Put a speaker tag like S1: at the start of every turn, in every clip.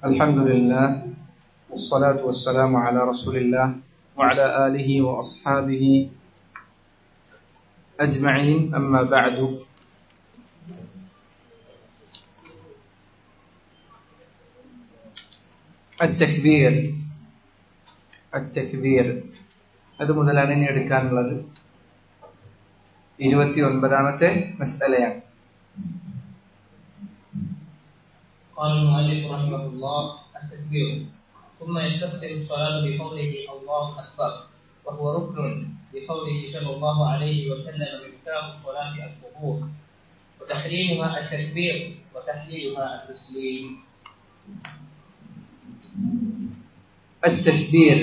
S1: الحمد لله والصلاة والسلام على رسول الله وعلى آله وأصحابه أجمعين أما بعد التكبير التكبير അത് മുതലാണ് ഇനി എടുക്കാനുള്ളത് ഇരുപത്തി ഒൻപതാമത്തെ മസ്അലയാണ്
S2: قال المؤلف رحمه الله التكبير ثم يستفتح الصلاة بقوله الله أكبر وهو ركن لقوله صلى الله عليه وسلم مفتاح الصلاة الظهور وتحريمها التكبير وتحليلها التسليم
S1: التكبير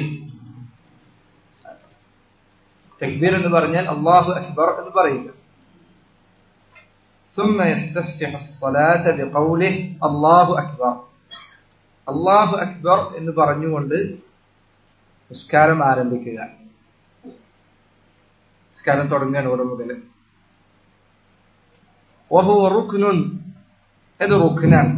S1: تكبير എന്ന് പറഞ്ഞാൽ അള്ളാഹു അക്ബർ എന്ന് പറയുക ثم يستفتح الصلاة بقوله الله أكبر അള്ളാഹു അക്ബർ എന്ന് പറഞ്ഞുകൊണ്ട് നിസ്കാരം ആരംഭിക്കുക നിസ്കാരം തുടങ്ങാൻ ഇവിടെ മുതൽ وهو ركن ഇത് റുക്നാണ്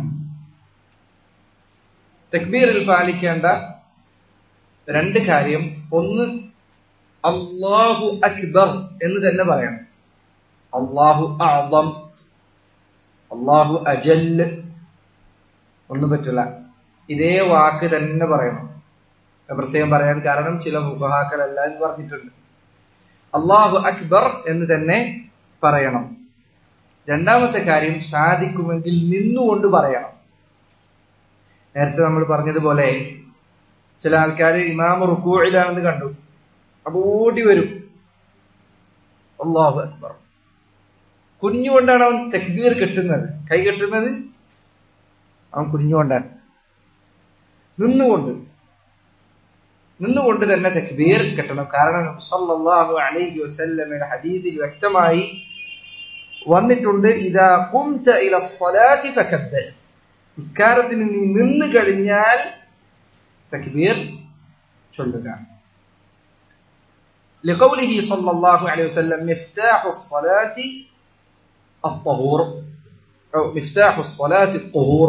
S1: തക്ബീറിൽ പാലിക്കേണ്ട രണ്ട് കാര്യം ഒന്ന് അള്ളാഹു അക്ബർ എന്ന് തന്നെ പറയണം അള്ളാഹു ആദം അള്ളാഹു അജല് ഒന്നും പറ്റില്ല ഇതേ വാക്ക് തന്നെ പറയണം പ്രത്യേകം പറയാൻ കാരണം ചില മുഖഹാക്കളെല്ലാം എന്ന് പറഞ്ഞിട്ടുണ്ട് അള്ളാഹു അക്ബർ എന്ന് തന്നെ പറയണം രണ്ടാമത്തെ കാര്യം സാധിക്കുമെങ്കിൽ നിന്നുകൊണ്ട് പറയണം നേരത്തെ നമ്മൾ പറഞ്ഞതുപോലെ ചില ആൾക്കാർ ഇമാമ റുക്കൂഴിലാണെന്ന് കണ്ടു അപ്പൊ ഓടി വരും അള്ളാഹു അക്ബർ കുഞ്ഞുകൊണ്ടാണ് അവൻ തക്ബീർ കെട്ടുന്നത് കൈ കെട്ടുന്നത് അവൻ കുഞ്ഞുകൊണ്ടാണ് നിന്നുകൊണ്ട് നിന്നുകൊണ്ട് തന്നെ തക്ബീർ കെട്ടണം കാരണം സല്ലല്ലാഹു അലൈഹി വസല്ലമയുടെ ഹദീസിൽ വ്യക്തമായി വന്നിട്ടുണ്ട് ഇതാ ഖുംത ഇല സ്വലാത്തി ഫകബ്ബർ നിസ്കാരത്തിന് നീ നിന്ന് കഴിഞ്ഞാൽ തക്ബീർ ചൊല്ലുക لقوله صلى الله عليه وسلم مفتاح الصلاة الطهور أو مفتاح الصلاة الطهور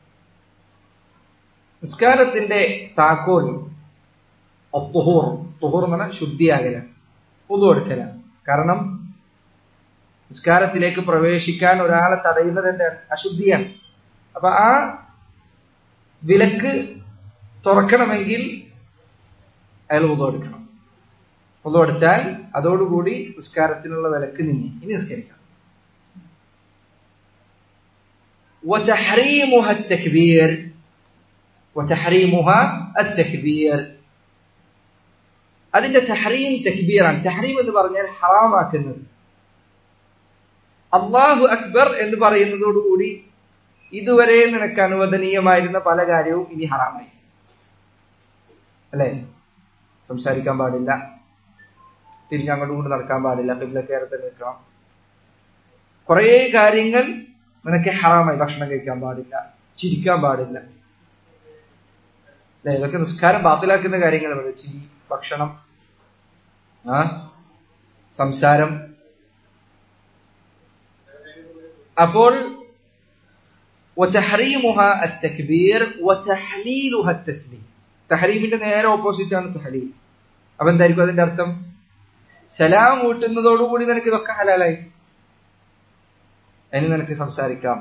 S1: നിസ്കാരത്തിന്റെ താക്കോൽ ഒത്തുഹൂർ തുഹൂർ എന്ന് പറഞ്ഞാൽ ശുദ്ധിയാകലാണ് പൊതു എടുക്കലാണ് കാരണം നിസ്കാരത്തിലേക്ക് പ്രവേശിക്കാൻ ഒരാളെ തടയുന്നത് എന്താണ് അശുദ്ധിയാണ് അപ്പൊ ആ വിലക്ക് തുറക്കണമെങ്കിൽ അയാൾ ഉതു എടുക്കണം ഉതു എടുത്താൽ അതോടുകൂടി നിസ്കാരത്തിനുള്ള വിലക്ക് നീങ്ങി ഇനി നിസ്കരിക്കാം وتحريمها التكبير وتحريمها التكبير അതിന്റെ തഹറീം തക്ബീറാണ് തഹറീം എന്ന് പറഞ്ഞാൽ ഹറാമാക്കുന്നത് അള്ളാഹു അക്ബർ എന്ന് പറയുന്നതോടുകൂടി ഇതുവരെ നിനക്ക് അനുവദനീയമായിരുന്ന പല കാര്യവും ഇനി ഹറാമായി അല്ലേ സംസാരിക്കാൻ പാടില്ല തിരിഞ്ഞങ്ങോട്ടും കൊണ്ട് നടക്കാൻ പാടില്ല കിബ്ലക്കേരത്തിൽ നിൽക്കണം കുറേ കാര്യങ്ങൾ നിനക്ക് ഹറാമായി ഭക്ഷണം കഴിക്കാൻ പാടില്ല ചിരിക്കാൻ പാടില്ല അല്ലെ ഇതൊക്കെ നിസ്കാരം ബാത്തിലാക്കുന്ന കാര്യങ്ങളാണ് ചിരി ഭക്ഷണം ആ സംസാരം അപ്പോൾ وتحريمها التكبير وتحليلها التسليم തഹരീമിന്റെ നേരെ ഓപ്പോസിറ്റ് ആണ് തഹലീൽ അപ്പൊ എന്തായിരിക്കും അതിന്റെ അർത്ഥം സലാം കൂട്ടുന്നതോടുകൂടി നിനക്ക് ഇതൊക്കെ ഹലാലായി അതിന് നിനക്ക് സംസാരിക്കാം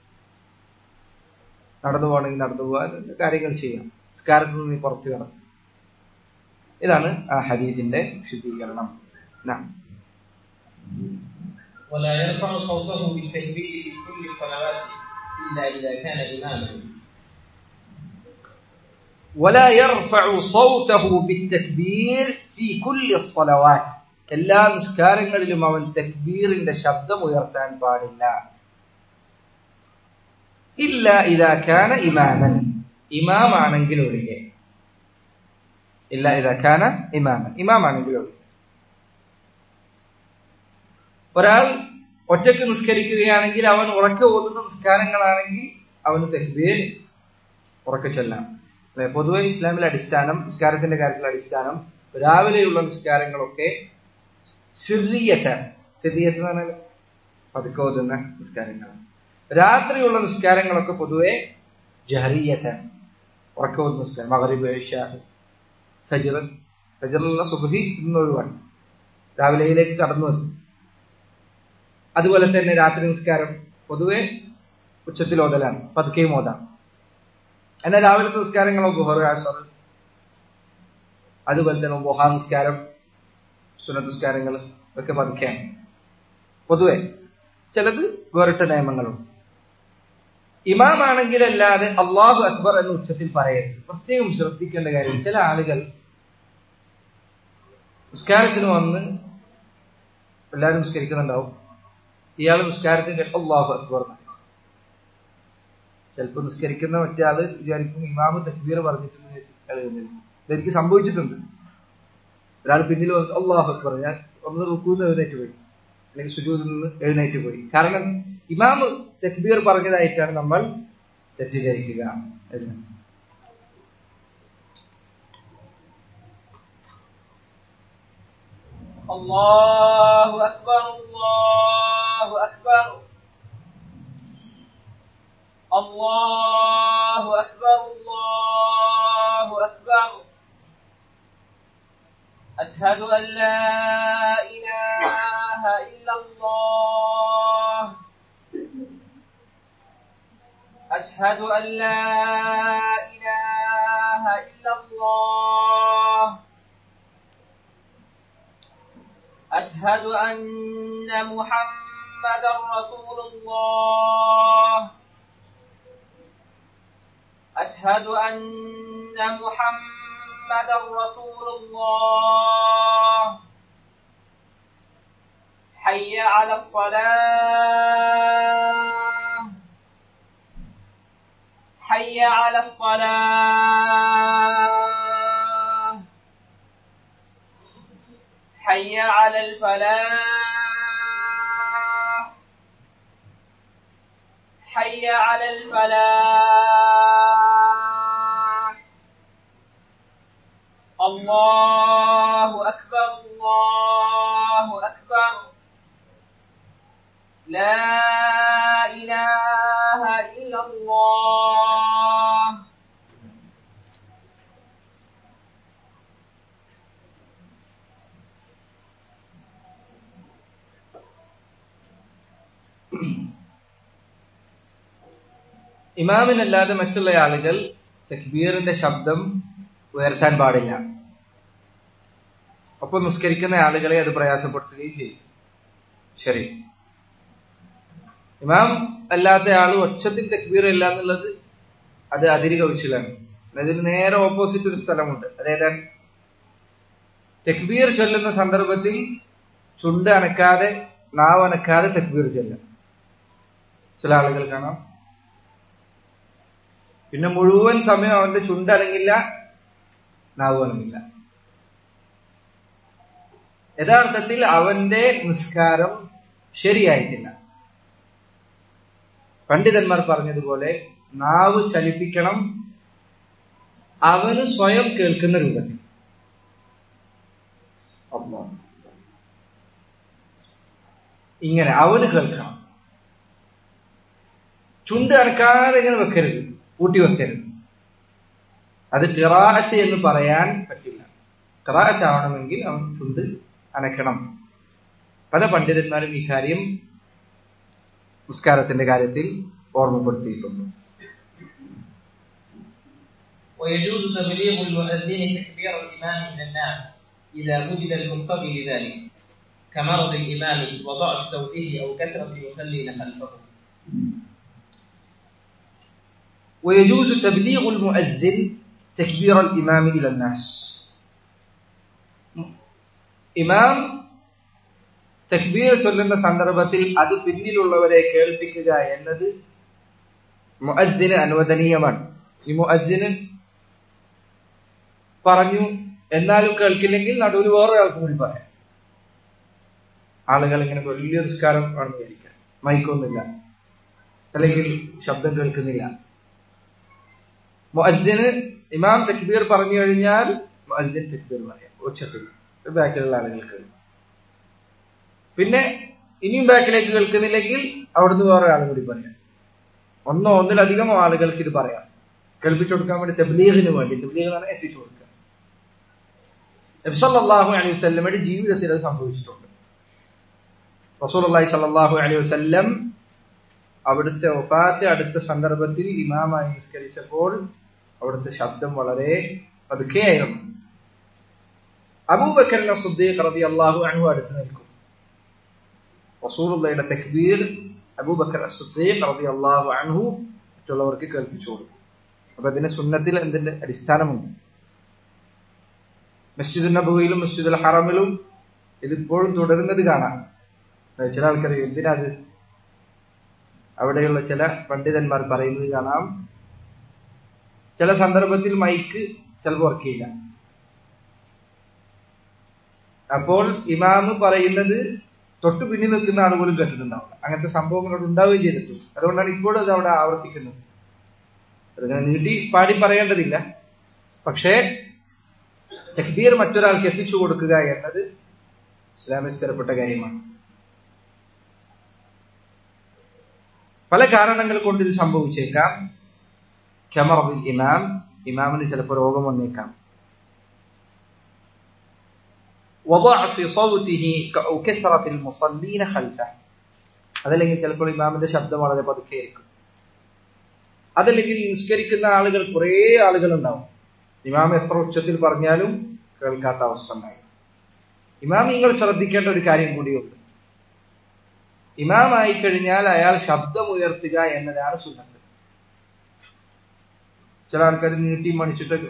S1: നടന്നു പോകണമെങ്കിൽ നടന്നു പോകാൻ കാര്യങ്ങൾ ചെയ്യാം സ്കാരത്തിൽ നിന്ന് നീ പുറത്തു കയറാം ഇതാണ് ആ ഹരീതിന്റെ വിശദീകരണം
S2: ولا يرفع صوته بالتكبير في كل الصلوات إلا إذا كان إماما
S1: ولا يرفع صوته بالتكبير في كل الصلوات എല്ലാ നിസ്കാരങ്ങളിലും അവൻ തക്ബീറിന്റെ ശബ്ദം ഉയർത്താൻ പാടില്ല ഇല്ല ഇതാക്കാന ഇമാമൻ ഇമാമാണെങ്കിൽ ഒഴികെ ഇല്ല ഇതാക്കാന ഇമാമൻ ഇമാമാണെങ്കിൽ ഒഴികെ ഒരാൾ ഒറ്റയ്ക്ക് നിസ്കരിക്കുകയാണെങ്കിൽ അവൻ ഉറക്കെ ഓതുന്ന നിസ്കാരങ്ങളാണെങ്കിൽ അവന് തെക്ബീർ ഉറക്കെ ചൊല്ലാം അല്ലെ പൊതുവെ ഇസ്ലാമിലെ അടിസ്ഥാനം നിസ്കാരത്തിന്റെ കാര്യത്തിലെ അടിസ്ഥാനം രാവിലെയുള്ള നിസ്കാരങ്ങളൊക്കെ സിറിയത്താണ് സിറിയത്ത് എന്ന് പറഞ്ഞാൽ പതുക്കെ ഓതുന്ന നിസ്കാരങ്ങളാണ് രാത്രിയുള്ള നിസ്കാരങ്ങളൊക്കെ പൊതുവെ ജഹറിയത്താണ് ഉറക്കവും നിസ്കാരം മകരിബ് ഏഷ്യ ഫജർ ഫജറിലുള്ള സുബഹി ഇന്ന് ഒഴിവാണ് രാവിലെയിലേക്ക് കടന്നു വന്നു അതുപോലെ തന്നെ രാത്രി നിസ്കാരം പൊതുവെ ഉച്ചത്തിൽ ഓതലാണ് പതുക്കെയും ഓതാം എന്നാൽ രാവിലത്തെ നിസ്കാരങ്ങളോ ഗുഹർ ആസർ അതുപോലെ തന്നെ ഗുഹാ നിസ്കാരം സുനത്ത് നിസ്കാരങ്ങൾ ഒക്കെ പതുക്കെയാണ് പൊതുവെ ചിലത് വേറിട്ട നിയമങ്ങളുണ്ട് ഇമാമാണെങ്കിൽ അല്ലാതെ അള്ളാഹു അക്ബർ എന്ന ഉച്ചത്തിൽ പറയരുത് പ്രത്യേകം ശ്രദ്ധിക്കേണ്ട കാര്യം ചില ആളുകൾ നിസ്കാരത്തിന് വന്ന് എല്ലാവരും നിസ്കരിക്കുന്നുണ്ടാവും ഇയാൾ നിസ്കാരത്തിന് അള്ളാഹു അക്ബർ ചിലപ്പോൾ നിസ്കരിക്കുന്ന മറ്റേ ആള് വിചാരിക്കും ഇമാമ് തക്ബീർ പറഞ്ഞിട്ടുണ്ട് ഇതെനിക്ക് സംഭവിച്ചിട്ടുണ്ട് ഒരാൾ പിന്നിൽ വന്ന് അള്ളാഹു അക്ബർ ഞാൻ ഒന്ന് റുക്കൂന്ന് എഴുന്നേറ്റ് പോയി അല്ലെങ്കിൽ സുജൂദിൽ നിന്ന് എഴുന്നേറ്റ് പോയി കാരണം ഇമാമ് തക്ബീർ പറഞ്ഞതായിട്ടാണ് നമ്മൾ തെറ്റിദ്ധരിക്കുക എന്ന്.
S2: الله أكبر الله أكبر الله أكبر الله أكبر أشهد أن لا إله إلا الله أشهد أن لا إله إلا الله أشهد أن محمدا رسول الله أشهد أن محمدا رسول الله حي على الصلاة حي على الصلاة حي على الفلاح حي على الفلاح الله أكبر الله أكبر لا إله إلا الله
S1: ഇമാമിനല്ലാതെ മറ്റുള്ള ആളുകൾ തക്ബീറിന്റെ ശബ്ദം ഉയർത്താൻ പാടില്ല ഒപ്പം നിസ്കരിക്കുന്ന ആളുകളെ അത് പ്രയാസപ്പെടുത്തുകയും ചെയ്യും ശരി ഇമാം അല്ലാത്ത ആള് ഒച്ചത്തിൽ തക്ബീർ ഇല്ല എന്നുള്ളത് അത് അതിരി കവിച്ചിലാണ് അതിന് നേരെ ഓപ്പോസിറ്റ് ഒരു സ്ഥലമുണ്ട് അതേതാണ് തക്ബീർ ചൊല്ലുന്ന സന്ദർഭത്തിൽ ചുണ്ട് അനക്കാതെ നാവ് അനക്കാതെ തക്ബീർ ചൊല്ലാം ചില ആളുകൾ കാണാം പിന്നെ മുഴുവൻ സമയം അവന്റെ ചുണ്ട് അനങ്ങില്ല നാവ് അനങ്ങില്ല യഥാർത്ഥത്തിൽ അവന്റെ നിസ്കാരം ശരിയായിട്ടില്ല പണ്ഡിതന്മാർ പറഞ്ഞതുപോലെ നാവ് ചലിപ്പിക്കണം അവന് സ്വയം കേൾക്കുന്ന രൂപത്തിൽ അല്ലാഹ്. ഇങ്ങനെ അവന് കേൾക്കണം ചുണ്ട് അനക്കാതെ ഇങ്ങനെ വെക്കരുത് കൂട്ടി വെക്കരുത് അത് ഖിറാഅത്ത് എന്ന് പറയാൻ പറ്റില്ല ഖിറാഅത്ത് ആവണമെങ്കിൽ അവൻ ചുണ്ട് അനക്കണം പല പണ്ഡിതന്മാരും ഈ കാര്യം നിസ്കാരത്തിന്റെ കാര്യത്തിൽ ഓർമ്മപ്പെടുത്തിയിട്ടുണ്ട്
S2: ويجوز تبليغ المؤذن تكبير الإمام إلى الناس إذا وجد المقتضي لذلك كمرض الإمام وضعف صوته أو كثرة يصلين خلفه
S1: ويجوز تبليغ المؤذن تكبير الإمام إلى الناس ഇമാം തക്ബീർ ചൊല്ലുന്ന സന്ദർഭത്തിൽ അത് പിന്നിലുള്ളവരെ കേൾപ്പിക്കുക എന്നത് മുഅദ്ദിന് അനുവദനീയമാണ് ഈ മുഅദ്ദിന് പറഞ്ഞു എന്നാലും കേൾക്കില്ലെങ്കിൽ നടുവിൽ വേറെ ആൾക്ക് കൂടി പറയാം ആളുകൾ ഇങ്ങനെ വലിയ നിസ്കാരം ആണെന്ന് വിചാരിക്കാം മൈക്കൊന്നുമില്ല അല്ലെങ്കിൽ ശബ്ദം കേൾക്കുന്നില്ല മുഅദ്ദിന് ഇമാം തക്ബീർ പറഞ്ഞു കഴിഞ്ഞാൽ മുഅദ്ദിൻ തക്ബീർ പറയാം ഉച്ചത്തിൽ ബാക്കിലുള്ള ആളുകൾ കേൾക്കും പിന്നെ ഇനിയും ബാക്കിലേക്ക് കേൾക്കുന്നില്ലെങ്കിൽ അവിടുന്ന് വേറെ ആളും കൂടി പറയാം ഒന്നോ ഒന്നിലധികമോ ആളുകൾക്ക് ഇത് പറയാം കേൾപ്പിച്ചു കൊടുക്കാൻ വേണ്ടി തെബ്ലീഗിന് വേണ്ടി തെബ്ലീഗ് എന്ന് പറഞ്ഞാൽ എത്തിച്ചു കൊടുക്കുക നബി സല്ലല്ലാഹു അലൈഹി വസല്ലമയുടെ ജീവിതത്തിൽ അത് സംഭവിച്ചിട്ടുണ്ട് റസൂലുള്ളാഹി സല്ലല്ലാഹു അലൈഹി വസല്ലം അവിടുത്തെ ഒഫാത്ത് അടുത്ത സന്ദർഭത്തിൽ ഇമാമായി നിസ്കരിച്ചപ്പോൾ അവിടുത്തെ ശബ്ദം വളരെ പതുക്കെയായിരുന്നു അബൂബക്കറിന്റെ സുദ്ദീഖ് റളിയല്ലാഹു അൻഹു അടുത്ത് നിൽക്കും റസൂലുള്ളാഹിയുടെ തക്ബീർ അബൂബക്കർ സുദ്ദീഖ് റളിയല്ലാഹു അൻഹു മറ്റുള്ളവർക്ക് കേൾപ്പിച്ചു കൊടുക്കും അപ്പൊ അതിന് സുന്നത്തിൽ എന്തിന്റെ അടിസ്ഥാനമുണ്ട് മസ്ജിദ് നബുവിലും മസ്ജിദുൽ ഹറമിലും ഇതിപ്പോഴും തുടരുന്നത് കാണാം ചില ആൾക്കാർ എന്തിനാ അത് അവിടെയുള്ള ചില പണ്ഡിതന്മാർ പറയുന്നത് കാണാം ചില സന്ദർഭത്തിൽ മൈക്ക് ചിലപ്പോൾ വർക്ക് ചെയ്യില്ല അപ്പോൾ ഇമാമ് പറയുന്നത് തൊട്ടു പിന്നിൽ നിൽക്കുന്ന ആൾ പോലും കേട്ടിട്ടുണ്ടാവില്ല അങ്ങനത്തെ സംഭവങ്ങൾ അവിടെ ഉണ്ടാവുകയും ചെയ്തിട്ടുണ്ട് അതുകൊണ്ടാണ് ഇപ്പോഴും അത് അവിടെ ആവർത്തിക്കുന്നത് അതിങ്ങനെ നീട്ടി പാടി പറയേണ്ടതില്ല പക്ഷേ തക്ബീർ മറ്റൊരാൾക്ക് എത്തിച്ചു കൊടുക്കുക എന്നത് ഇസ്ലാമിൽ സ്ഥിരപ്പെട്ട കാര്യമാണ് പല കാരണങ്ങൾ കൊണ്ട് ഇത് സംഭവിച്ചേക്കാം കമറിൽ ഇമാം ഇമാമിന് ചിലപ്പോൾ രോഗം വന്നേക്കാം وضعف صوته أو كثرة المصلين خلفه അതല്ലെങ്കിൽ ചിലപ്പോൾ ഇമാമിന്റെ ശബ്ദം വളരെ പതുക്കെ ആയിരിക്കും അതല്ലെങ്കിൽ നിസ്കരിക്കുന്ന ആളുകൾ കുറേ ആളുകൾ ഉണ്ടാവും ഇമാം എത്ര ഉച്ചത്തിൽ പറഞ്ഞാലും കേൾക്കാത്ത അവസ്ഥ ഉണ്ടായി ഇമാം നിങ്ങൾ ശ്രദ്ധിക്കേണ്ട ഒരു കാര്യം കൂടിയുണ്ട് ഇമാമായി കഴിഞ്ഞാൽ അയാൾ ശബ്ദം ഉയർത്തുക എന്നതാണ് സുന്നത്ത് ചില ആൾക്കാർ നീട്ടി മണിച്ചിട്ട്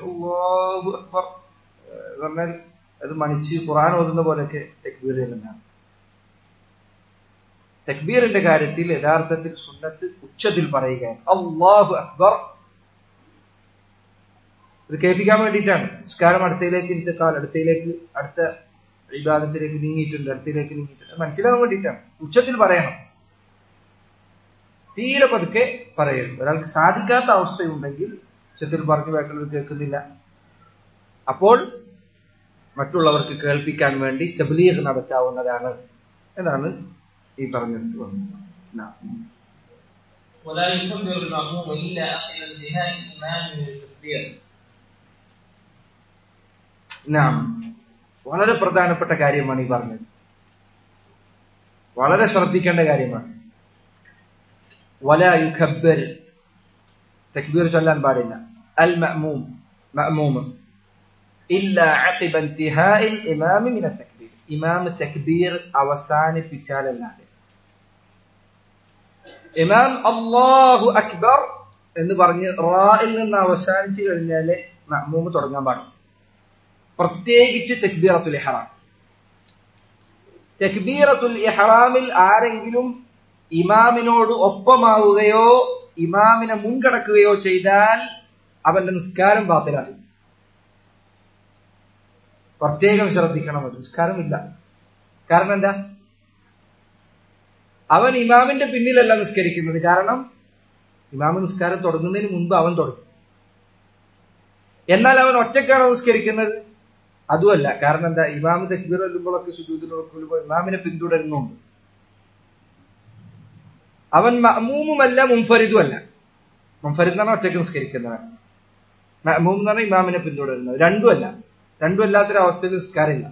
S1: പറഞ്ഞാൽ അത് മണിച്ച് ഖുറാൻ ഓതുന്ന പോലെയൊക്കെ തെക്ബീർ ചെയ്യുന്നതാണ് തെക്ബീറിന്റെ കാര്യത്തിൽ യഥാർത്ഥത്തിൽ സുന്നത്ത് ഉച്ചത്തിൽ പറയുകയാണ് അള്ളാഹു അക്ബർ ഇത് കേൾപ്പിക്കാൻ വേണ്ടിയിട്ടാണ് നിസ്കാരം അടുത്തയിലേക്ക് ഇരുത്തക്കാൽ അടുത്തയിലേക്ക് അടുത്ത വിവാദത്തിലേക്ക് നീങ്ങിയിട്ടുണ്ട് അടുത്തയിലേക്ക് നീങ്ങിയിട്ടുണ്ട് മനസ്സിലാവാൻ വേണ്ടിയിട്ടാണ് ഉച്ചത്തിൽ പറയണം തീരെ പതുക്കെ പറയരുത് ഒരാൾക്ക് സാധിക്കാത്ത അവസ്ഥയുണ്ടെങ്കിൽ ഉച്ചത്തിൽ പറഞ്ഞു ബാക്കിയുള്ളവർ കേൾക്കുന്നില്ല അപ്പോൾ മറ്റുള്ളവർക്ക് കേൾപ്പിക്കാൻ വേണ്ടി തബ്ലീഗ് നടത്താവുന്നതാണ് എന്നാണ് ഈ പറഞ്ഞത്
S2: ولا يكبر المأموم إلا عقب انتهاء الإمام من التكبير
S1: നാം വളരെ പ്രധാനപ്പെട്ട കാര്യമാണ് ഈ പറഞ്ഞത് വളരെ ശ്രദ്ധിക്കേണ്ട കാര്യമാണ് വല യുഖബ്ബർ തക്ബീർ ചൊല്ലാൻ പാടില്ല അൽ മഅമൂം മഅമൂം ഇല്ല അഖിബ ഇന്തിഹാഇ ഇമാം മിന തക്ബീർ ഇമാം തക്ബീർ അവസാനിപ്പിച്ചാലല്ലാതെ ഇമാം അല്ലാഹു അക്ബർ എന്ന് പറഞ്ഞ് റായിൽ നിന്ന് അവസാനിച്ചു കഴിഞ്ഞാല് മഅമൂം തുടങ്ങാൻ പാടില്ല പ്രത്യേകിച്ച് തെക്ബീറത്തുൽ ഇഹ്റാം തെക്ബീറത്തുൽ ഇഹ്റാമിൽ ആരെങ്കിലും ഇമാമിനോട് ഒപ്പമാവുകയോ ഇമാമിനെ മുൻകടക്കുകയോ ചെയ്താൽ അവന്റെ നിസ്കാരം ബാത്തിലാകും പ്രത്യേകം ശ്രദ്ധിക്കണം അത് നിസ്കാരമില്ല കാരണം എന്താ അവൻ ഇമാമിന്റെ പിന്നിലല്ല നിസ്കരിക്കുന്നത് കാരണം ഇമാമ് നിസ്കാരം തുടങ്ങുന്നതിന് മുൻപ് അവൻ തുടങ്ങും എന്നാൽ അവൻ ഒറ്റക്കാണോ നിസ്കരിക്കുന്നത് അതുമല്ല കാരണം എന്താ ഇമാമ് തക്ബീർ വരുമ്പോഴൊക്കെ സുജൂദിന് നോക്കുമ്പോൾ ഇമാമിനെ പിന്തുടരുന്നുണ്ട് അവൻ മഅമൂമുമല്ല മുൻഫരിദുമല്ല മുൻഫരിദ് എന്ന് പറഞ്ഞാൽ ഒറ്റയ്ക്ക് നിസ്കരിക്കുന്നവൻ മഅമൂം എന്ന് പറഞ്ഞാൽ ഇമാമിനെ പിന്തുടരുന്നത് രണ്ടുമല്ല രണ്ടും അല്ലാത്തൊരവസ്ഥയിൽ നിസ്കാരമില്ല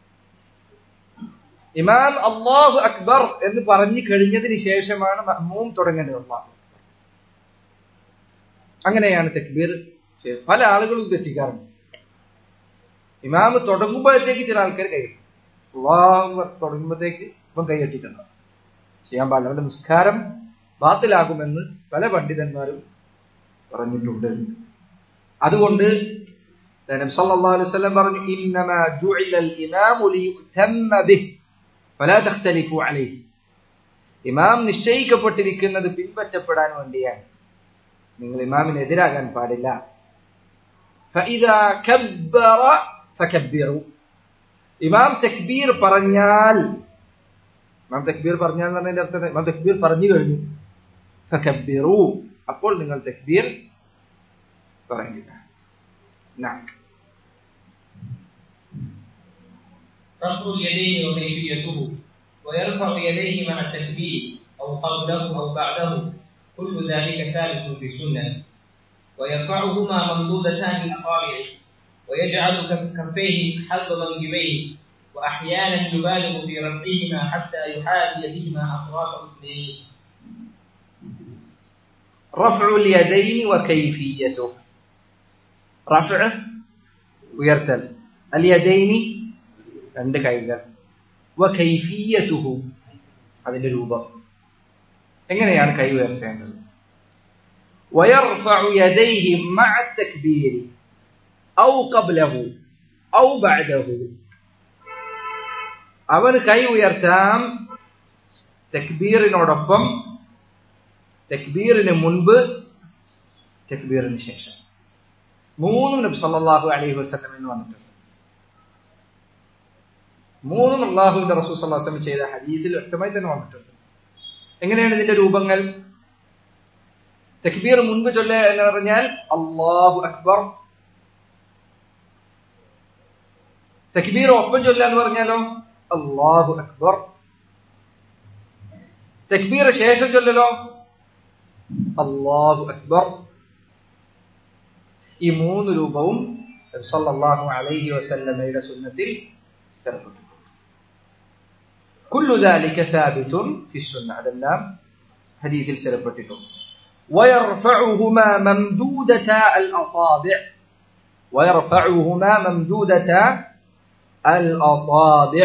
S1: ഇമാം അള്ളാഹു അക്ബർ എന്ന് പറഞ്ഞു കഴിഞ്ഞതിന് ശേഷമാണ് മഅമൂം തുടങ്ങേണ്ടത് അള്ളാഹു അങ്ങനെയാണ് തക്ബീർ പല ആളുകളും തെറ്റിക്കാറുണ്ട് ഇമാമ് തുടങ്ങുമ്പോഴത്തേക്ക് ചില ആൾക്കാർ കൈയിട്ടു അള്ളാഹു തുടങ്ങുമ്പോഴത്തേക്ക് ഇപ്പം കൈകെട്ടിട്ടുണ്ടാവും ചെയ്യാൻ പാടില്ല അവന്റെ നിസ്കാരം ബാത്തിലാകുമെന്ന് പല പണ്ഡിതന്മാരും പറഞ്ഞിട്ടുണ്ട് അതുകൊണ്ട് നബി സല്ലല്ലാഹു അലൈഹി വസല്ലം പറഞ്ഞു ഇന്നമാ ജുഇല ഇമാമു ലിയുതമ്മ ബിഹി ഫലാ തഖ്തലിഫു അലൈഹി ഇമാം നിശ്ചയിക്കപ്പെട്ടിരിക്കുന്നത് പിൻപറ്റപ്പെടാൻ വേണ്ടിയാണ് നിങ്ങൾ ഇമാമിനെതിരാകാൻ പാടില്ല فإذا كبر فكبروا ഇമാം തക്ബീർ പറഞ്ഞാൽ ഇമാം തക്ബീർ പറഞ്ഞാൽ എന്ന് പറഞ്ഞതിന്റെ അർത്ഥം ഇമാം തക്ബീർ പറഞ്ഞു കഴിഞ്ഞു ഫകബ്ബിറു അപ്പോൾ നിങ്ങൾ തക്ബീർ പറയുക نعم
S2: رفع اليدين وكيفيته ويرفع يديه مع التكبير أو قبله أو بعده كل ذلك ثابت في السنة ويرفعهما ممدودتان الأصابع ويجعل كف- كفيه حذو منكبيه وأحيانا يبالغ في رفعهما حتى يحاذي بهما أطراف أذنيه
S1: رفع اليدين وكيفيته رفع ഉയർത്തൽ അലിയദൈനി രണ്ട് കൈകൾ വൈഫിയതുഹു അതിന്റെ രൂപം എങ്ങനെയാണ് കൈ ഉയർത്തേണ്ടത് ويرفع يديه مع التكبير أو قبله أو بعده അവൻ കൈ ഉയർത്താം തക്ബീറിനോടൊപ്പം തക്ബീറിന് മുൻപ് തക്ബീറിന് ശേഷം മൂന്നും നബി സല്ലല്ലാഹു അലൈഹി വസല്ലം എന്ന് വന്നിട്ടുണ്ട് മൂന്നും അള്ളാഹുവിന്റെ റസൂൽ സല്ലല്ലാഹു അലൈഹി വസല്ലം ചെയ്ത ഹദീസിൽ വ്യക്തമായി തന്നെ വന്നിട്ടുണ്ട് എങ്ങനെയാണ് ഇതിന്റെ രൂപങ്ങൾ തക്ബീർ മുൻപ് ചൊല്ലുക എന്ന് പറഞ്ഞാൽ അള്ളാഹു അക്ബർ തക്ബീർ ഒപ്പം ചൊല്ലുക എന്ന് പറഞ്ഞാലോ അള്ളാഹു അക്ബർ തക്ബീർ ശേഷം ചൊല്ലലോ അള്ളാഹു അക്ബർ ഈ മൂന്ന് രൂപവും നബി സല്ലല്ലാഹു അലൈഹി വസല്ലമയുടെ സുന്നത്തിൽ സ്ഥിരപ്പെട്ടു كل ذلك ثابت في السنة അതെല്ലാം ഹദീസിൽ സ്ഥിരപ്പെട്ടിട്ടുണ്ട് ويرفعهما ممدودتا الأصابع ويرفعهما ممدودتا الأصابع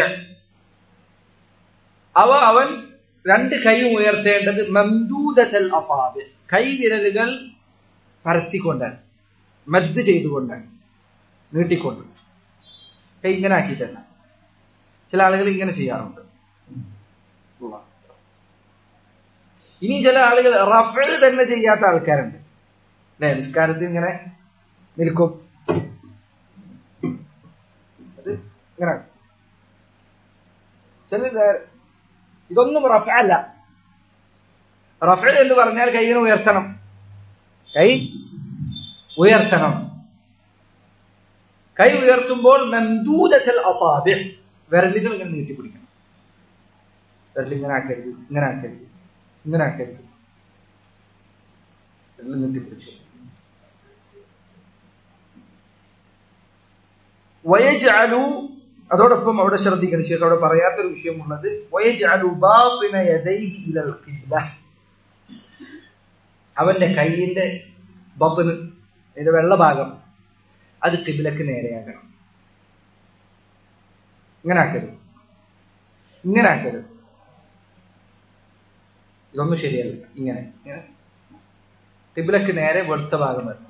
S1: അവ അവൻ രണ്ട് കൈയും ഉയർത്തേണ്ടത് മംദൂദത്തൽ അസാബ് കൈവിരലുകൾ പരത്തിക്കൊണ്ടാണ് മദ് ചെയ്തുകൊണ്ടാണ് നീട്ടിക്കൊണ്ട് കൈ ഇങ്ങനെ ആക്കിയിട്ടല്ല ചില ആളുകൾ ഇങ്ങനെ ചെയ്യാറുണ്ട് ഉള്ള. ഇനി ചില ആളുകൾ റഫൽ തന്നെ ചെയ്യാത്ത ആൾക്കാരുണ്ട് അല്ലെ നിസ്കാരത്തിൽ ഇങ്ങനെ നിൽക്കും അത് ഇങ്ങനെ ചില ഇതൊന്നും റഫ അല്ല റഫ എന്ന് പറഞ്ഞാൽ കൈയിനെ ഉയർത്തണം കൈ ഉയർത്തണം കൈ ഉയർത്തുമ്പോൾ മംദൂദത്തൽ അസാബി വിരലുകൾ ഇങ്ങനെ നീട്ടിപ്പിടിക്കണം വിരൽ ഇങ്ങനെ ആക്കരുത് ഇങ്ങനെ ആക്കരുത് ഇങ്ങനെ ആക്കരുത് വിരൽ നീട്ടിപ്പിടിച്ചു വയജാലു അതോടൊപ്പം അവിടെ ശ്രദ്ധിക്കണം ശേഷം അവിടെ പറയാത്തൊരു വിഷയമുള്ളത് വയജാലു ബാത്തിന യദൈഹി ഇലൽ ഖിബ്ല അവന്റെ കൈയിന്റെ ബബന് അതിന്റെ വെള്ള ഭാഗം അത് കിബിലക്ക് നേരെയാകണം ഇങ്ങനെ ആക്കരുത് ഇങ്ങനെ ആക്കരുത് ഇതൊന്നും ശരിയല്ല ഇങ്ങനെ ഇങ്ങനെ കിബിലക്ക് നേരെ വെളുത്ത ഭാഗം വരണം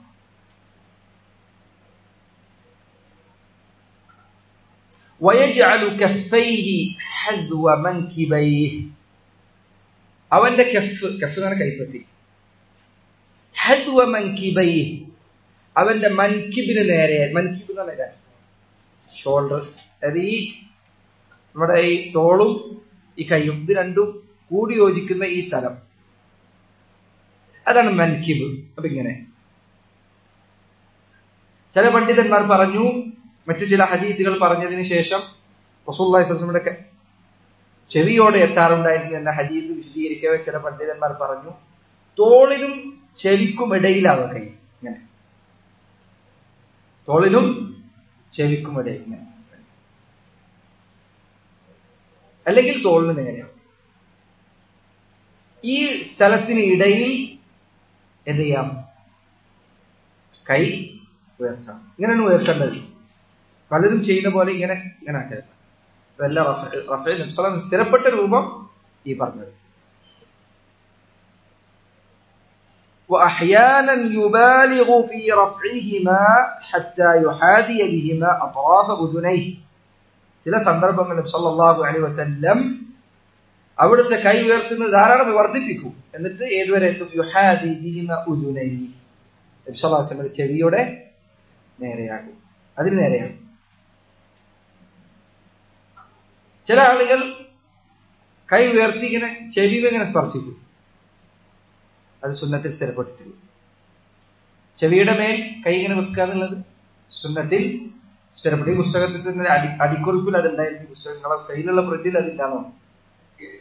S1: ويجعل كفيه حذو منكبيه അവന്റെ കഫ് കഫ് എന്നാണ് കൈപ്പത്തി ഹദ്വ മൻകിബൈ അവന്റെ മൻകിബിന് നേരെ മൻകിബ് എന്ന് പറഞ്ഞാൽ ഷോൾഡർ അതായത് ഈ നമ്മുടെ ഈ തോളും ഈ കൈയും ഇത് രണ്ടും കൂടി യോജിക്കുന്ന ഈ സ്ഥലം അതാണ് മൻകിബ് അപ്പൊ ഇങ്ങനെ ചില പണ്ഡിതന്മാർ പറഞ്ഞു മറ്റു ചില ഹദീസുകൾ പറഞ്ഞതിന് ശേഷം റസൂല്ലായി സ്വലമിയുടെ ചെവിയോടെ എത്താറുണ്ടായിരുന്നു എന്ന ഹദീസ് വിശദീകരിക്കവേ ചില പണ്ഡിതന്മാർ പറഞ്ഞു തോളിനും ചെവിക്കും ഇടയിലാവുക കൈ ഇങ്ങനെ തോളിനും ചെവിക്കും ഇടയിൽ ഇങ്ങനെ അല്ലെങ്കിൽ തോളിന് നേരെയാവും ഈ സ്ഥലത്തിന് ഇടയിൽ എന്ത് ചെയ്യാം കൈ ഉയർത്താം ഇങ്ങനെയാണ് ഉയർത്തേണ്ടത് പലരും ചെയ്യുന്ന പോലെ ഇങ്ങനെ ഇങ്ങനെ ആക്കരുത് അതല്ല റഫേൽ നബ്സലാം സ്ഥിരപ്പെട്ട രൂപം ഈ പറഞ്ഞത് وأحيانا يبالغ في رفعهما حتى يحاذي بهما أطراف أذنيه ചില സന്ദർഭങ്ങളിൽ സല്ലല്ലാഹു അലൈഹി വസല്ലം അവിടുത്തെ കൈ ഉയർത്തുന്നത് ധാരാളം വർദ്ധിപ്പിക്കും എന്നിട്ട് ഏതുവരെ എത്തും യുഹാദി ബിഹിമ ഉദുനൈ നബി സല്ലല്ലാഹു അലൈഹി വസല്ലം ചെവിയുടെ നേരെയാകും അതിന് നേരെയാകും ചില ആളുകൾ കൈ ഉയർത്തി ഇങ്ങനെ ചെവി ഇങ്ങനെ സ്പർശിക്കും അത് സുന്നത്തിൽ സ്ഥിരപ്പെട്ടിട്ടില്ല ചെവിയുടെ മേൽ കൈ ഇങ്ങനെ വെക്കുക എന്നുള്ളത് സുന്നത്തിൽ സ്ഥിരപ്പെട്ട ഈ പുസ്തകത്തിൽ തന്നെ അടി അടിക്കുറിപ്പിൽ അതുണ്ടായിരുന്നു പുസ്തകങ്ങളെ കയ്യിലുള്ള പ്രിന്റിൽ അതില്ലാന്നോ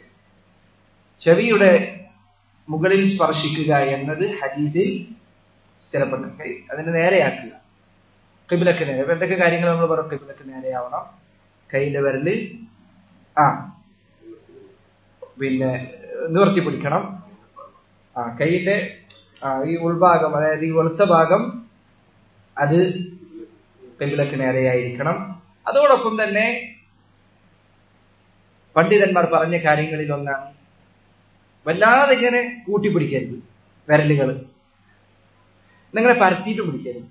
S1: ചെവിയുടെ മുകളിൽ സ്പർശിക്കുക എന്നത് ഹദീസിൽ സ്ഥിരപ്പെട്ട കൈ അതിനെ നേരെയാക്കുക കിബിലക്ക് നേരെ ഇപ്പൊ എന്തൊക്കെ കാര്യങ്ങൾ നമ്മൾ പറയും കിബിലക്ക് നേരെയാവണം കൈയിന്റെ വിരല് ആ പിന്നെ നിവർത്തി പിടിക്കണം ആ കൈയിന്റെ ആ, ഈ ഉൾഭാഗം അതായത് ഈ വെളുത്ത ഭാഗം അത് കിബിലക്ക് നേരെയായിരിക്കണം അതോടൊപ്പം തന്നെ പണ്ഡിതന്മാർ പറഞ്ഞ കാര്യങ്ങളിൽ ഒന്നാണ് വല്ലാതെ ഇങ്ങനെ കൂട്ടിപ്പിടിക്കരുത് വിരലുകൾ നിങ്ങളെ പരത്തിയിട്ട് പിടിക്കരുത്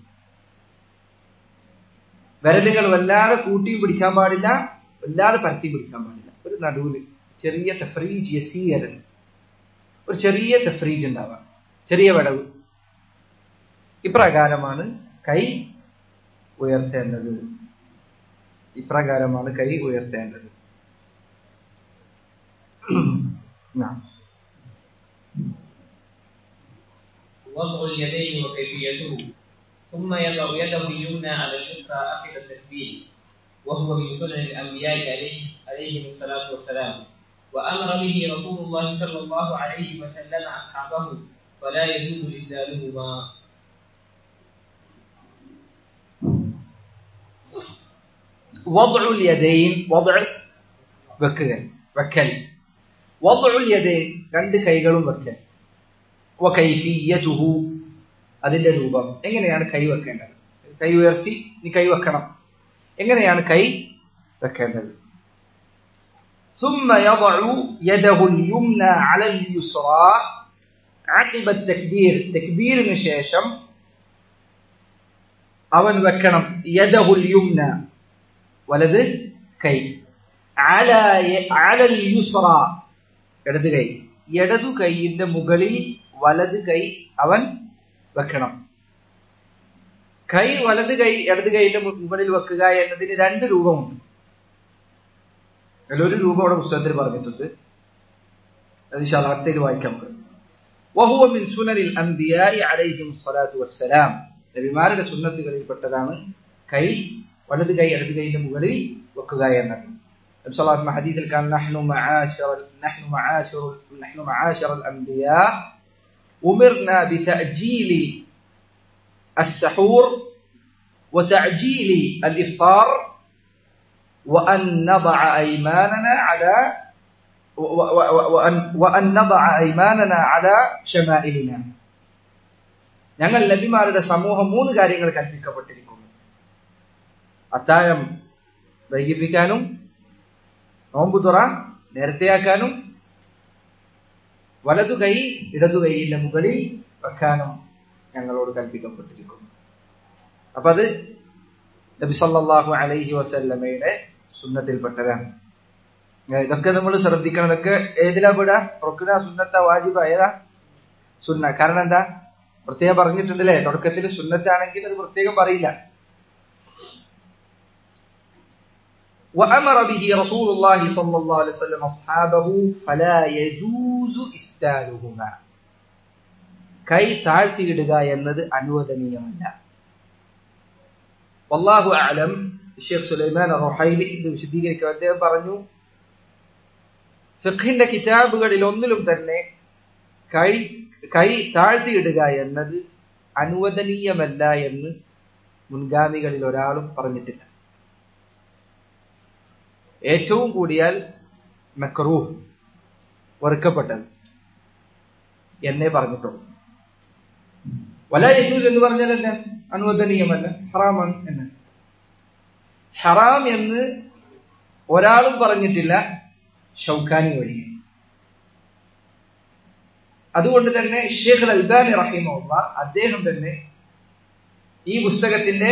S1: വിരലുകൾ വല്ലാതെ കൂട്ടിയും പിടിക്കാൻ പാടില്ല വല്ലാതെ പരത്തി പിടിക്കാൻ പാടില്ല ഒരു നടുവിൽ ചെറിയ തഫ്രീജ് യസീരൻ ഒരു ചെറിയ തഫ്രീജ് ഉണ്ടാവാം ചെറിയ വിടവ് ഇപ്രകാരമാണ് കൈ ഉയർത്തേണ്ടത് ഇപ്രകാരമാണ് കൈ ഉയർത്തേണ്ടത് نعم
S2: وضع اليدين وكيفيته ثم يضع يده اليمنى على اليسرى عقب التكبير وهو من سنن الانبياء عليه عليهم الصلاه والسلام وامر به رسول الله صلى الله عليه وسلم اصحابه فلا يجوز اسدالهما
S1: وضع اليدين وضع വെക്കുക വെക്കൽ وضع اليدين രണ്ട് കൈകളും വെക്കൽ وكيفيته അതിന്റെ രൂപം എങ്ങനെയാണ് കൈ വെക്കേണ്ടത് കൈ ഉയർത്തി നീ കൈ വെക്കണം എങ്ങനെയാണ് കൈ വെക്കേണ്ടത് ثم يضع يده اليمنى على اليسرى عقب التكبير തക്ബീറിന് ശേഷം അവൻ വെക്കണം യദഹുൽ യുംന വലത് കൈ അല അലൽ യുസ്ര ഇടത് കൈ ഇടതു കൈയിന്റെ മുകളിൽ വലത് കൈ അവൻ വെക്കണം കൈ വലത് കൈ ഇടത് കൈയിന്റെ മു- മുകളിൽ വെക്കുക എന്നതിന് രണ്ട് രൂപമുണ്ട് അതിലൊരു രൂപം അവിടെ പുസ്തകത്തിൽ പറഞ്ഞിട്ടുണ്ട് അത് ശാലാത്തേക്ക് വായിക്കാം നമുക്ക് وهو من سنن الأنبياء عليهم الصلاة والسلام നബിമാരുടെ സുന്നത്തുകളിൽപ്പെട്ടതാണ് കൈ വലത് കൈ ഇടത് കൈയിന്റെ മുകളിൽ വെക്കുക എന്നത് നബി സല്ലല്ലാഹു അലൈഹി വസല്ലം ഹദീസിൽ കാണാം നഹ്നു മആശറ നഹ്നു മആശറ നഹ്നു മആശറ الأنبياء أمرنا بتأجيل السحور وتعجيل الإفطار وأن نضع أيماننا على و- و- و- وأن, وأن نضع أيماننا على شمائلنا ഞങ്ങൾ നബിമാരുടെ സമൂഹം മൂന്ന് കാര്യങ്ങൾ കൽപ്പിക്കപ്പെട്ടിരിക്കുന്നു അത്താഴം വൈകിപ്പിക്കാനും നോമ്പു തുറ നേരത്തെയാക്കാനും വലതു കൈ ഇടതു കൈയിന്റെ മുകളിൽ വെക്കാനും ഞങ്ങളോട് കൽപ്പിക്കപ്പെട്ടിരിക്കുന്നു അപ്പൊ അത് നബി സല്ലല്ലാഹു അലൈഹി വസല്ലമയുടെ സുന്നത്തിൽപ്പെട്ടതാണ് ഏ, ഇതൊക്കെ നമ്മൾ ശ്രദ്ധിക്കണം ഇതൊക്കെ ഏതിലാ പെടുക റുക്ന സുന്നത്ത വാജിബ ഏതാ സുന്ന കാരണം എന്താ പ്രത്യേകം പറഞ്ഞിട്ടുണ്ടല്ലേ തുടക്കത്തിൽ സുന്നത്താണെങ്കിൽ അത് പ്രത്യേകം പറയില്ല وأمر به رسول الله صلى الله عليه وسلم أصحابه فلا يجوز إسدالهما കൈ താഴ്ത്തിയിടുക എന്നത് അനുവദനീയമല്ല വല്ലാഹു അലം ഷെയ്ഖ് സുലൈമാൻ റൊഹൈലി ഇത് വിശദീകരിക്കുക അദ്ദേഹം പറഞ്ഞു ഫിഖിന്റെ കിതാബുകളിൽ ഒന്നിലും തന്നെ കൈ കൈ താഴ്ത്തിയിടുക എന്നത് അനുവദനീയമല്ല എന്ന് മുൻഗാമികളിൽ ഒരാളും പറഞ്ഞിട്ടില്ല ഏറ്റവും കൂടിയാൽ മക്രൂഹ് വെറുക്കപ്പെട്ടത് എന്നേ പറഞ്ഞിട്ടുള്ളൂ വല യജൂസ് എന്ന് പറഞ്ഞാൽ തന്നെ അനുവദനീയമല്ല ഹറാമാണ് എന്ന് ഹറാം എന്ന് ഒരാളും പറഞ്ഞിട്ടില്ല ഷൗക്കാനി ഒഴികെ അതുകൊണ്ട് തന്നെ ഷേഖ് അൽബാനി റഹിമുള്ള അദ്ദേഹം തന്നെ ഈ പുസ്തകത്തിന്റെ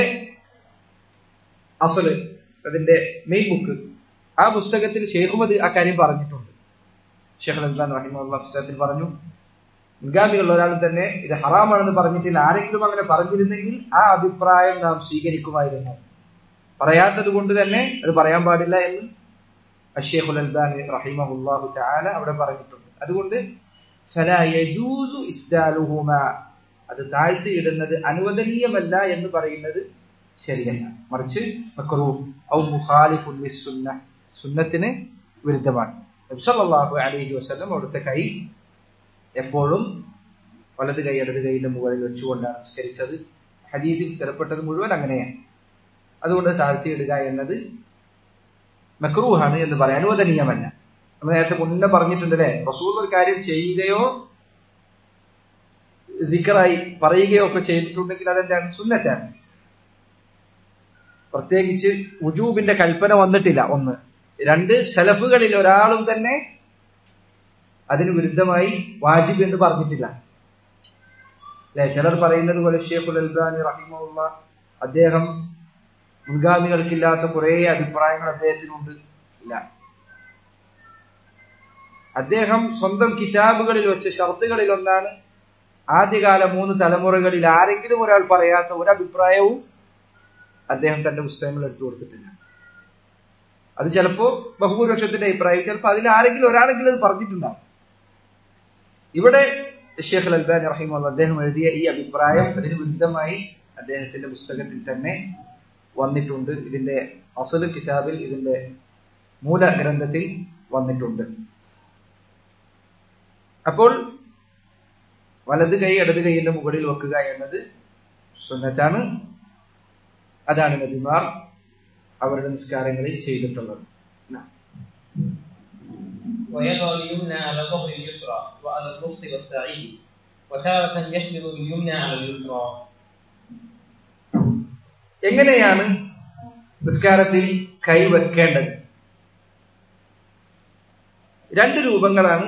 S1: അസല് അതിന്റെ മെയിൻ ബുക്ക് ആ പുസ്തകത്തിൽ ഷെയ്ഖുമദ് ആ കാര്യം പറഞ്ഞിട്ടുണ്ട് ഷെയ്ഖ് അൽബാൻ റഹിമുള്ള പുസ്തകത്തിൽ പറഞ്ഞു മുൻഗാമികൾ ഒരാൾ തന്നെ ഇത് ഹറാമാണെന്ന് പറഞ്ഞിട്ടില്ല ആരെങ്കിലും അങ്ങനെ പറഞ്ഞിരുന്നെങ്കിൽ ആ അഭിപ്രായം നാം സ്വീകരിക്കുമായിരുന്നു പറയാത്തത് കൊണ്ട് തന്നെ അത് പറയാൻ പാടില്ല എന്ന് അഷേഖുൽ അൽബാനി റഹിമഹുല്ലാഹു തആല അവിടെ പറഞ്ഞിട്ടുണ്ട് അതുകൊണ്ട് ഫലാ യജൂസു ഇസ്ദാലുഹുമ അത് താഴ്ത്തിയിടുന്നത് അനുവദനീയമല്ല എന്ന് പറയുന്നത് ശരിയല്ല മറിച്ച് മക്റൂഹ് ഔ മുഖാലിഫുൻ ലിസ്സുന്ന സുന്നത്തിന് വിരുദ്ധമാണ് നബി സല്ലല്ലാഹു അലൈഹി വസല്ലം അവിടുത്തെ കൈ എപ്പോഴും വലത് കൈ ഇടത് കൈയിന്റെ മുകളിൽ വെച്ചുകൊണ്ടാണ് നിസ്കരിച്ചത് ഹദീസിൽ സ്ഥിരപ്പെട്ടത് മുഴുവൻ അങ്ങനെയാണ് അതുകൊണ്ട് താഴ്ത്തിയിടുക എന്നത് മക്രൂഹാണ് എന്ന് പറയാൻ അനുവദനീയമല്ല നമ്മൾ നേരത്തെ മുന്നേ പറഞ്ഞിട്ടുണ്ടല്ലേ റസൂൽ ഒരു കാര്യം ചെയ്യുകയോ ദിക്കറായി പറയുകയോ ഒക്കെ ചെയ്തിട്ടുണ്ടെങ്കിൽ അതെന്താണ് സുന്നറ്റാണ് പ്രത്യേകിച്ച് ഉജൂബിന്റെ കൽപ്പന വന്നിട്ടില്ല ഒന്ന് രണ്ട് സലഫുകളിൽ ഒരാളും തന്നെ അതിന് വിരുദ്ധമായി വാജിബ് എന്ന് പറഞ്ഞിട്ടില്ല അല്ലെ ചിലർ പറയുന്നത് പോലെ ഷേഖുൽ അൽബാനി റഹിമുള്ള അദ്ദേഹം മുൻഗാമികൾക്കില്ലാത്ത കുറെ അഭിപ്രായങ്ങൾ അദ്ദേഹത്തിനുണ്ട് ഇല്ല അദ്ദേഹം സ്വന്തം കിതാബുകളിൽ വെച്ച ഷർത്തുകളിൽ ഒന്നാണ് ആദ്യകാല മൂന്ന് തലമുറകളിൽ ആരെങ്കിലും ഒരാൾ പറയാത്ത ഒരു അഭിപ്രായവും അദ്ദേഹം തന്റെ പുസ്തകങ്ങൾ എടുത്തു കൊടുത്തിട്ടില്ല അത് ചിലപ്പോ ബഹുഭൂരിപക്ഷത്തിന്റെ അഭിപ്രായം ചിലപ്പോൾ അതിൽ ആരെങ്കിലും ഒരാളെങ്കിലും അത് പറഞ്ഞിട്ടുണ്ടാവും ഇവിടെ ഷേഖ് അൽ അൽബാൻ റഹിമുള്ള അദ്ദേഹം എഴുതിയ ഈ അഭിപ്രായം അതിന് വിരുദ്ധമായി അദ്ദേഹത്തിന്റെ പുസ്തകത്തിൽ തന്നെ വന്നിട്ടുണ്ട് ഇതിന്റെ അസല് കിതാബിൽ ഇതിന്റെ മൂലഗ്രന്ഥത്തിൽ വന്നിട്ടുണ്ട് അപ്പോൾ വലത് കൈ ഇടത് കൈയിന്റെ മുകളിൽ വെക്കുക എന്നത് സുന്നത്താണ് അതാണ് നബിമാർ അവരുടെ നിസ്കാരങ്ങളിൽ ചെയ്തിട്ടുള്ളത്
S2: ويضع اليمنى على ظهر اليسرى وعلى الوسط والساعد وتارة يحمل اليمنى على اليسرى
S1: എങ്ങനെയാണ് നിസ്കാരത്തിൽ കൈവെക്കേണ്ടത് രണ്ട് രൂപങ്ങളാണ്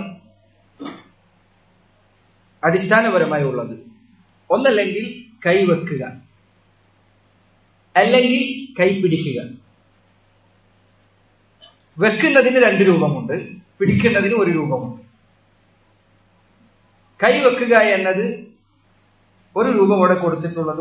S1: അടിസ്ഥാനപരമായി ഉള്ളത് ഒന്നല്ലെങ്കിൽ കൈവെക്കുക അല്ലെങ്കിൽ കൈ പിടിക്കുക വെക്കുന്നതിന് രണ്ട് രൂപമുണ്ട് പിടിക്കുന്നതിന് ഒരു രൂപമുണ്ട് കൈ വെക്കുക എന്നത് ഒരു രൂപം ഇവിടെ കൊടുത്തിട്ടുള്ളത്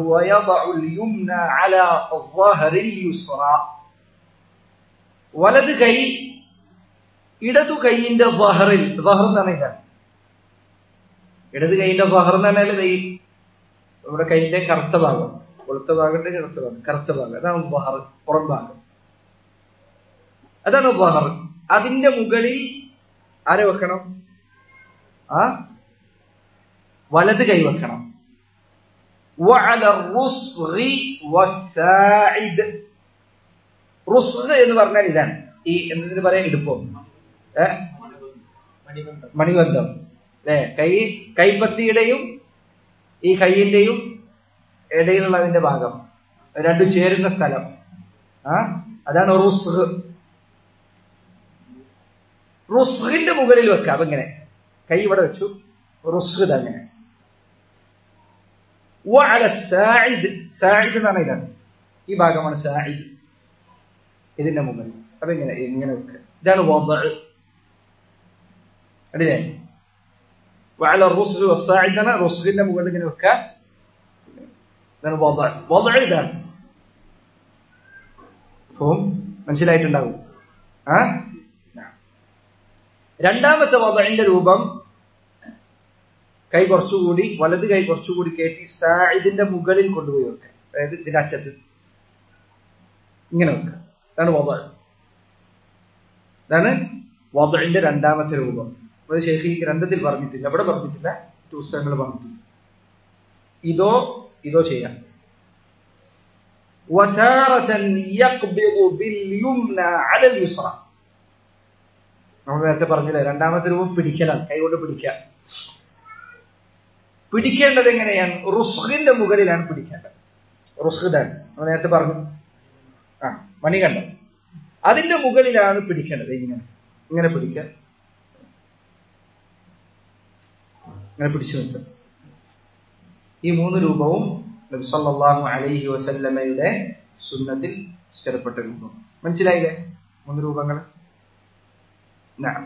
S1: വലത് കൈ ഇടതു കൈയിന്റെ വഹറിൽ വഹർ എന്ന് പറഞ്ഞാൽ ഇടത് കൈയിന്റെ വഹർ എന്ന് പറഞ്ഞാൽ ഈ നമ്മുടെ കൈയിന്റെ കറുത്ത ഭാഗം വെളുത്ത ഭാഗത്തിന്റെ കറുത്ത ഭാഗം കറുത്ത ഭാഗം അതാണ് വഹർ പുറം ഭാഗം അതാണ് വഹർ അതിന്റെ മുകളിൽ ആരെ വെക്കണം ആ വലത് കൈ വെക്കണം എന്ന് പറഞ്ഞാൽ ഇതാണ് ഈ എന്തിനു പറയാൻ ഇടുപ്പോ ഏ മണിബന്ധം അല്ലെ കൈ കൈപ്പത്തിയുടെയും ഈ കൈയിന്റെയും ഇടയിലുള്ള അതിന്റെ ഭാഗം രണ്ടും ചേരുന്ന സ്ഥലം ആ അതാണ് റുസ്ഹ് റുസ്ഹിന്റെ മുകളിൽ വെക്കാം അപ്പൊ ഇങ്ങനെ കൈ ഇവിടെ വെച്ചു റുസ്ഹ് അങ്ങനെ സായിദ് സായിദ് എന്നാണ് ഇതാണ് ഈ ഭാഗമാണ് സായിദ് ഇതിന്റെ മുകളിൽ അപ്പൊ ഇങ്ങനെ ഇങ്ങനെ വെക്കുക ഇതാണ് വദഅ് അടില്ലേ വഅല റുസ്ഹ് വസ്സായിദ് ആണ് റുസ്ഹിന്റെ മുകളിൽ ഇങ്ങനെ വെക്കുക ഇതാണ് വദഅ് വദഅ് ഇതാണ് അപ്പം മനസ്സിലായിട്ടുണ്ടാവും ആ രണ്ടാമത്തെ വദഅിന്റെ രൂപം കൈ കുറച്ചുകൂടി വലത് കൈ കുറച്ചുകൂടി കയറ്റി സായിദിന്റെ മുകളിൽ കൊണ്ടുപോയി വെക്കുക അതായത് ഇതിന്റെ അറ്റത്ത് ഇങ്ങനെ വെക്കുക ഇതാണ് വദ ഇതാണ് വദഇന്റെ രണ്ടാമത്തെ രൂപം അത് ശേഖി ഗ്രന്ഥത്തിൽ പറഞ്ഞിട്ടില്ല അവിടെ പറഞ്ഞിട്ടില്ല പുസ്തകങ്ങൾ പറഞ്ഞിട്ടില്ല ഇതോ ഇതോ ചെയ്യാം وتارة يقبض باليمنى على اليسرى നമ്മൾ നേരത്തെ പറഞ്ഞില്ലേ രണ്ടാമത്തെ രൂപം പിടിക്കലാണ് കൈകൊണ്ട് പിടിക്കുക പിടിക്കേണ്ടത് എങ്ങനെയാണ് റുസ്ഖിന്റെ മുകളിലാണ് പിടിക്കേണ്ടത് റുസ്ഖിതാണ് നമ്മൾ നേരത്തെ പറഞ്ഞു ആ മണികണ്ഠം അതിന്റെ മുകളിലാണ് പിടിക്കേണ്ടത് ഇങ്ങനെ ഇങ്ങനെ പിടിക്കുക ഇങ്ങനെ പിടിച്ചു നിൽക്കുക ഈ മൂന്ന് രൂപവും നബി സല്ലല്ലാഹു അലൈഹി വസല്ലമയുടെ സുന്നത്തിൽ സ്ഥിരപ്പെട്ട രൂപം മനസ്സിലായില്ലേ മൂന്ന് രൂപങ്ങൾ നعم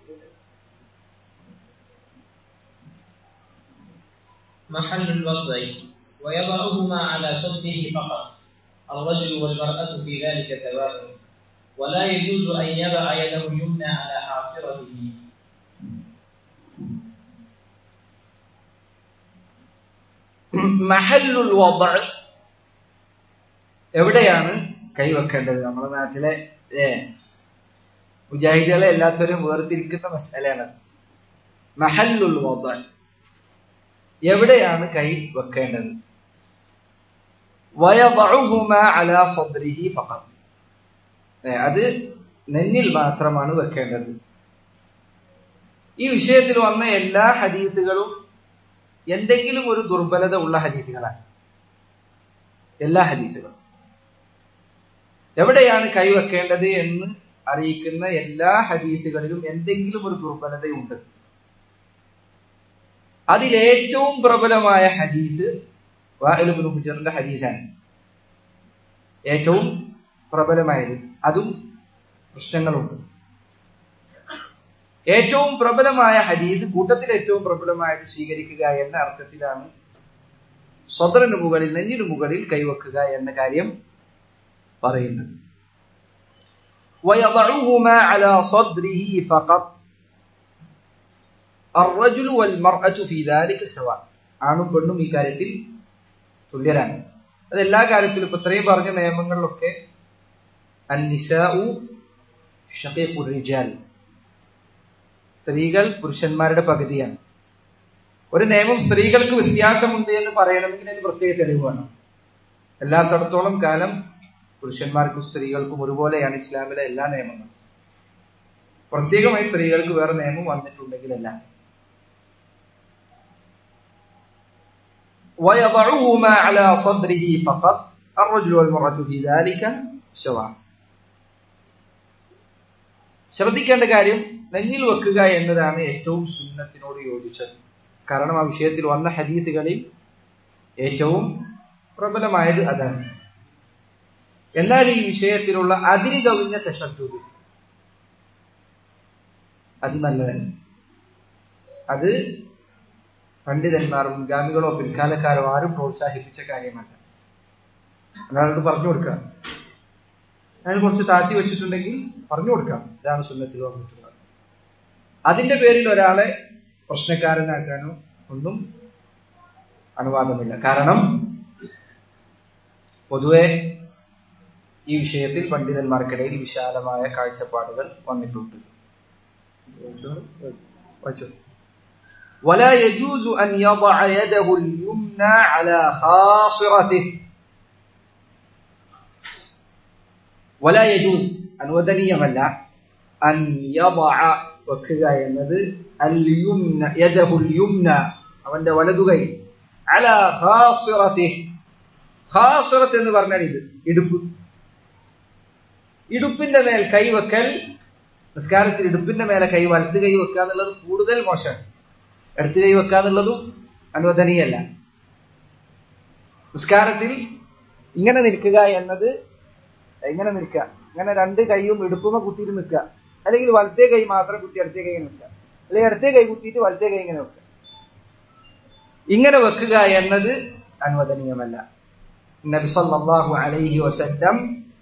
S2: محل الوضع ويضعهما على صدره فقط الرجل والمرأة في ذلك سواء ولا يجوز أن يضع يده اليمنى على حاصرته
S1: മഹല്ലുൽ വദ എവിടെയാണ് കൈവെക്കേണ്ടത് നമ്മുടെ നാട്ടിലെ ഏ മുജാഹിദുകളെ എല്ലാത്തവരും വേർതിരിക്കുന്ന മസലയാണ് മഹല്ലുൽ വദ എവിടെയാണ് കൈ വെക്കേണ്ടത് വയബഉഹുമ അലാ സദ്രിഹി ഫഖത്ത് ഏ, അത് നെഞ്ഞിൽ മാത്രമാണ് വെക്കേണ്ടത് ഈ വിഷയത്തിൽ വന്ന എല്ലാ ഹദീസുകളും എന്തെങ്കിലും ഒരു ദുർബലത ഉള്ള ഹദീസുകളാണ് എല്ലാ ഹദീസുകളും എവിടെയാണ് കൈവെക്കേണ്ടത് എന്ന് അറിയിക്കുന്ന എല്ലാ ഹദീസുകളിലും എന്തെങ്കിലും ഒരു ദുർബലതയുണ്ട് അതിലേറ്റവും പ്രബലമായ ഹദീസ് വാഇലുബിന് ഹുജറിന്റെ ഹദീസാണ് ഏറ്റവും പ്രബലമായത് അതും പ്രശ്നങ്ങളുണ്ട് ഏറ്റവും പ്രബലമായ ഹദീസ് കൂട്ടത്തിൽ ഏറ്റവും പ്രബലമായത് സ്വീകരിക്കുക എന്ന അർത്ഥത്തിലാണ് സ്വതറിന് മുകളിൽ നെഞ്ഞിന് മുകളിൽ കൈവെക്കുക എന്ന കാര്യം പറയുന്നത് ويضعهما على صدره فقط الرجل والمرأة في ذلك سواء ആണും പെണ്ണും ഈ കാര്യത്തിൽ തുല്യരാണ് അത് എല്ലാ കാര്യത്തിലും ഇപ്പൊ ഇത്രയും പറഞ്ഞ നിയമങ്ങളിലൊക്കെ അന്നിഷാഉ ഷഖീഖുർ റിജാൽ സ്ത്രീകൾ പുരുഷന്മാരുടെ പകുതിയാണ് ഒരു നിയമം സ്ത്രീകൾക്ക് വ്യത്യാസമുണ്ട് എന്ന് പറയണമെങ്കിൽ അതിന് പ്രത്യേക തെളിവ് വേണം എല്ലാത്തടത്തോളം കാലം പുരുഷന്മാർക്കും സ്ത്രീകൾക്കും ഒരുപോലെയാണ് ഇസ്ലാമിലെ എല്ലാ നിയമങ്ങളും പ്രത്യേകമായി സ്ത്രീകൾക്ക് വേറെ നിയമം വന്നിട്ടുണ്ടെങ്കിലല്ല ويضعهما على صدره فقط الرجل والمرأة في ذلك سواء ശ്രദ്ധിക്കേണ്ട കാര്യം നെഞ്ഞിൽ വെക്കുക എന്നതാണ് ഏറ്റവും സുന്നത്തിനോട് യോജിച്ചത് കാരണം ആ വിഷയത്തിൽ വന്ന ഹദീസുകളിൽ ഏറ്റവും പ്രബലമായത് അതാണ് എന്നാൽ ഈ വിഷയത്തിലുള്ള അതിരി കവിഞ്ഞ തെശത്വത് അത് നല്ലതല്ല അത് പണ്ഡിതന്മാർ മുൻഗാമികളോ പിൽക്കാലക്കാരോ ആരും പ്രോത്സാഹിപ്പിച്ച കാര്യമല്ല ഒരാൾക്ക് പറഞ്ഞു കൊടുക്കാം അയാൾ കുറച്ച് താത്തി വെച്ചിട്ടുണ്ടെങ്കിൽ പറഞ്ഞു കൊടുക്കാം ഇതാണ് സുന്നത്തിൽ വന്നിട്ടുള്ളത് അതിന്റെ പേരിൽ ഒരാളെ പ്രശ്നക്കാരനാക്കാനോ ഒന്നും അനുവാദമില്ല കാരണം പൊതുവെ ഈ വിഷയത്തിൽ പണ്ഡിതന്മാർക്കിടയിൽ വിശാലമായ കാഴ്ചപ്പാടുകൾ വന്നിട്ടുണ്ട് വായിച്ചോ. ولا يجوز أن يضع يده اليمنى على خاصرته ولا يجوز അനുവദനീയമല്ല അൻ യضع വെക്കുക എന്നത് അൽ യുംന യദഹുൽ യുംന അവന്റെ വലതുകൈ അല ഖാസിറതിഹ് ഖാസിറത്ത് എന്ന് പറഞ്ഞാൽ ഇത് ഇടുപ്പ് ഇടുപ്പിന്റെ മേൽ കൈവെക്കൽ നിസ്കാരത്തിൽ ഇടുപ്പിന്റെ മേലെ കൈ വലത്ത് കൈ വെക്കുക എന്നുള്ളത് കൂടുതൽ മോശമാണ് ഇടത്ത് കൈ വെക്കുക എന്നുള്ളതും അനുവദനീയല്ല നിസ്കാരത്തിൽ ഇങ്ങനെ നിൽക്കുക എന്നത് ഇങ്ങനെ നിൽക്കുക ഇങ്ങനെ രണ്ട് കൈയും ഇടുപ്പുമ കുത്തിയിട്ട് നിൽക്കുക അല്ലെങ്കിൽ വലത്തേ കൈ മാത്രം കുത്തി ഇടത്തേ കൈ നിൽക്കുക അല്ലെങ്കിൽ ഇടത്തേ കൈ കുത്തിയിട്ട് വലത്തേ കൈ ഇങ്ങനെ വെക്കുക ഇങ്ങനെ വെക്കുക എന്നത് അനുവദനീയമല്ല നബി സല്ലല്ലാഹു അലൈഹി വസല്ലം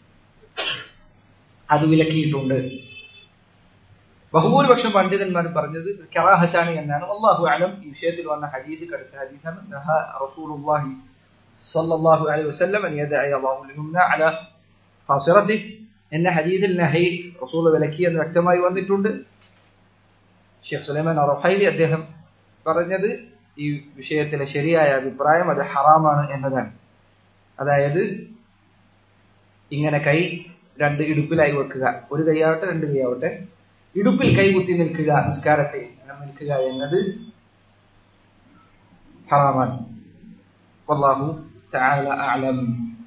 S1: അത് വിലക്കിയിട്ടുണ്ട് ബഹുഭൂരിപക്ഷം പണ്ഡിതന്മാർ പറഞ്ഞത് കറാഹത്താണ് എന്നാണ് അള്ളാഹു അലം ഈ വിഷയത്തിൽ വന്ന ഹദീസ് കടുത്ത ഹദീസാണ് നഹ റസൂലുള്ളാഹി സല്ലല്ലാഹു അലൈഹി വസല്ലം അൻ യദഅ യദഉ ലിയുംന അല ഖാസിറതി എന്ന ഹദീസിൽ നഹി റസൂൽ വിലക്കി എന്ന് വ്യക്തമായി വന്നിട്ടുണ്ട് ഷെയ്ഖ് സുലൈമാൻ റൊഹൈലി അദ്ദേഹം പറഞ്ഞത് ഈ വിഷയത്തിലെ ശരിയായ അഭിപ്രായം അത് ഹറാമാണ് എന്നതാണ് അതായത് ഇങ്ങനെ കൈ രണ്ട് ഇടുപ്പിലായി വെക്കുക ഒരു കൈയാവട്ടെ രണ്ട് കൈയാവട്ടെ ഇടുപ്പിൽ കൈകുത്തി നിൽക്കുക നിസ്കാരത്തിൽ നിൽക്കുക എന്നത് ഹറാമാണ് والله تعالى أعلم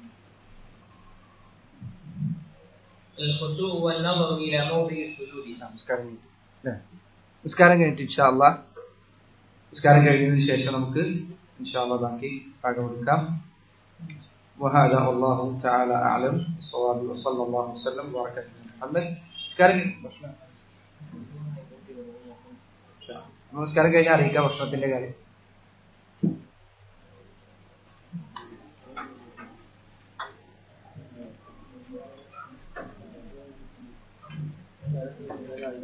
S2: الخشوع والنظر إلى موضع السجود
S1: നിസ്കാരം കഴിഞ്ഞിട്ട് അല്ലേ? നിസ്കാരം കഴിഞ്ഞിട്ട് ഇൻഷാ അള്ളാ നിസ്കാരം കഴിഞ്ഞതിന് ശേഷം നമുക്ക് ഇൻഷാ അള്ളാ ബാക്കി ഭാഗമെടുക്കാം وهذا والله تعالى أعلم الصواب وصلى الله وسلم وبارك على محمد നിസ്കാരം കഴിഞ്ഞ് ഭക്ഷണം നമസ്കാരം കഴിഞ്ഞാൽ അറിയിക്കാം ഭക്ഷണത്തിന്റെ കാര്യം